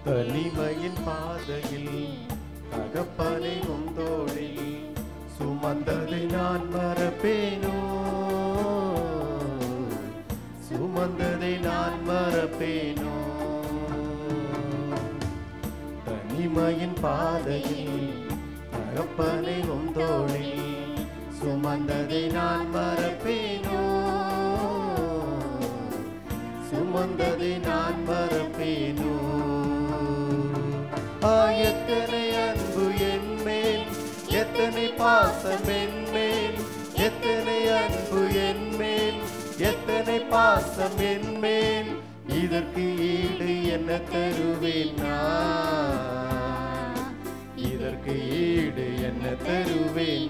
தனிமையின் பாதையில் தகப்பனை உந்தோளில் சுமந்ததை நான் மறப்பேனோ சுமந்ததை நான் மறப்பேனோ தனிமையின் பாதையில் தகப்பனை உந்தோளில் சுமந்ததை நான் மறப்பேனோ சுமந்ததை நான் மறப்பேனோ ஆயத்தனை அன்பு என் மேல் எத்தனை பாசம் என் மேல் எத்தனை அன்பு என் மேல் எத்தனை பாசம் என் மேல் இதற்கு ஈடு என்ன தருவேன் நான் இதற்கு ஈடு என்ன தருவேன்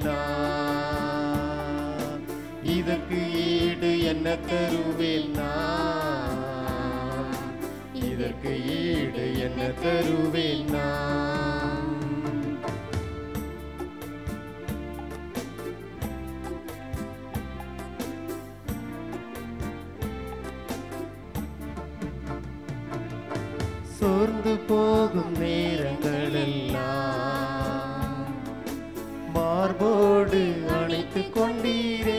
நான் இதற்கு ஈடு என்ன தருவேன் நான் இதற்கு ஈடு என்ன தருவேன் நான் சோர்ந்து போகும் நேரங்களெல்லாம் மார்போடு அணைத்து கொண்டீரே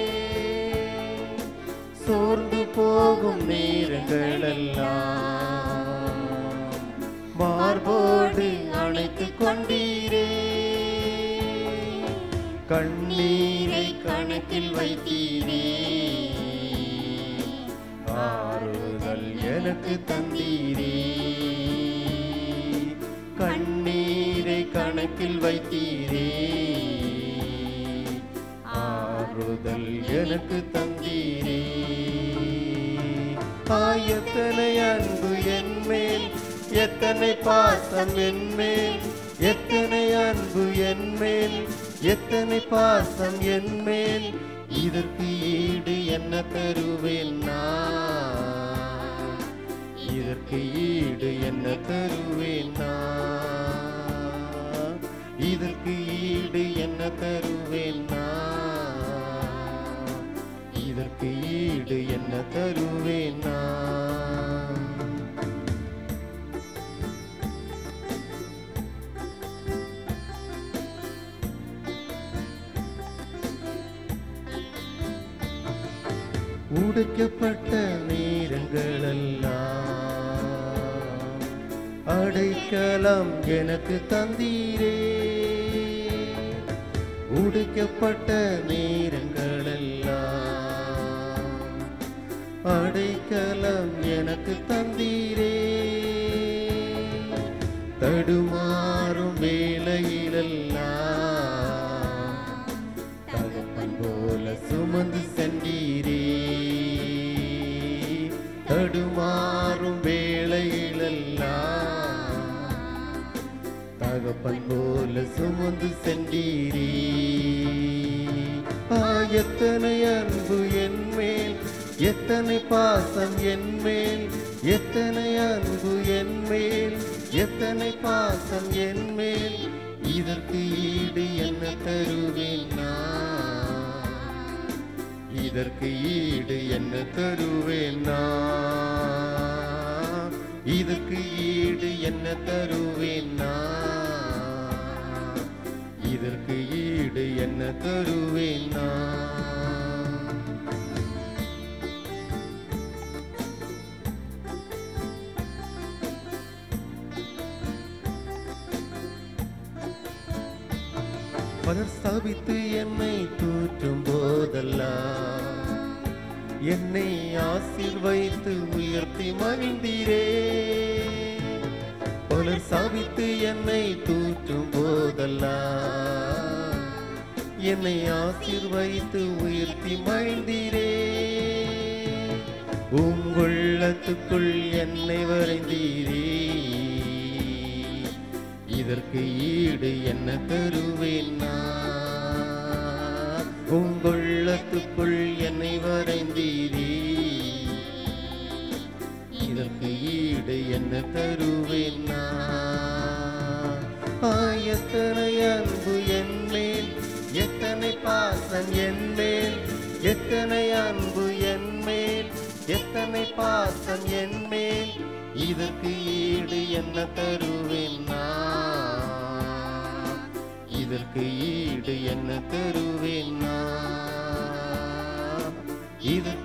சோர்ந்து போகும் நேரங்களெல்லாம் மார்போடு அணைத்து கொண்டீரே கண்ணீரை கணக்கில் வைத்தீரே ஆறுதல் எனக்கு தந்தீரே கண்ணீரை கணக்கில் வைத்தீரே ஆறுதல் எனக்கு தந்தீரே ஆயத்தனை அன்பு என் மேல் எத்தனை பாசம் என் மேல் எத்தனை அன்பு என் மேல் எத்தனை பாசம் என் மேல் இதற்கு ஈடு என்ன தருவேன் நான் இதற்கு ஈடு என்ன தருவேன் நான் இதற்கு ஈடு என்ன தருவேன் நான் இதற்கு ஈடு என்ன தருவேன் நான் உடைக்கப்பட்ட நேரங்களெல்லாம் அடைக்கலம் எனக்கு தந்தீரே உடைக்கப்பட்ட நேரங்களெல்லாம் அடைக்கலம் எனக்கு தந்தீரே தடுமாறும் வேளையிலெல்லாம் தகப்பன் போல சுமந்து சென்றீரே தடுமாறும் வேளையிலெல்லாம் தகப்பன் போல சுமந்து சென்றீரே ஆ, எத்தனை அன்பு என் மேல் எத்தனை பாசம் என் மேல் எத்தனை அன்பு என் மேல் எத்தனை பாசம் என் மேல் இதற்கு ஈடு என்ன தருவேன் நான் இதற்கு ஈடு என்ன தருவேன் நான் இதற்கு ஈடு என்ன தருவேன் நான் இதற்கு ஈடு என்ன தருவேன் நான் பலர் ஸ்தாபித்து என்னை தூற்றும் போதெல்லாம் என்னை ஆசீர்வைத்து உயர்த்தி மகிழ்ந்தீரே பலர் சாபித்து என்னை தூற்றும் போதெல்லாம் என்னை ஆசீர்வைத்து உயர்த்தி மகிழ்ந்தீரே உங்குள்ளத்துக்குள் என்னை வரைந்தீரே இதற்கு ஈடு என்ன தருவேன் நான் உங்குள்ளத்துக்குள் என்னை வரைந்தீரே இதற்கு ஈடு என்ன தருவேன் நான் ஆ, எத்தனை அன்பு என் மேல் எத்தனை பாசம் என் மேல் எத்தனை அன்பு என் மேல் எத்தனை எத்தனை பாசம் என் மேல் இதற்கு ஈடு என்ன தருவேன் நான் இதற்கு ஈடு என்ன தருவேன் நான் இதற்கு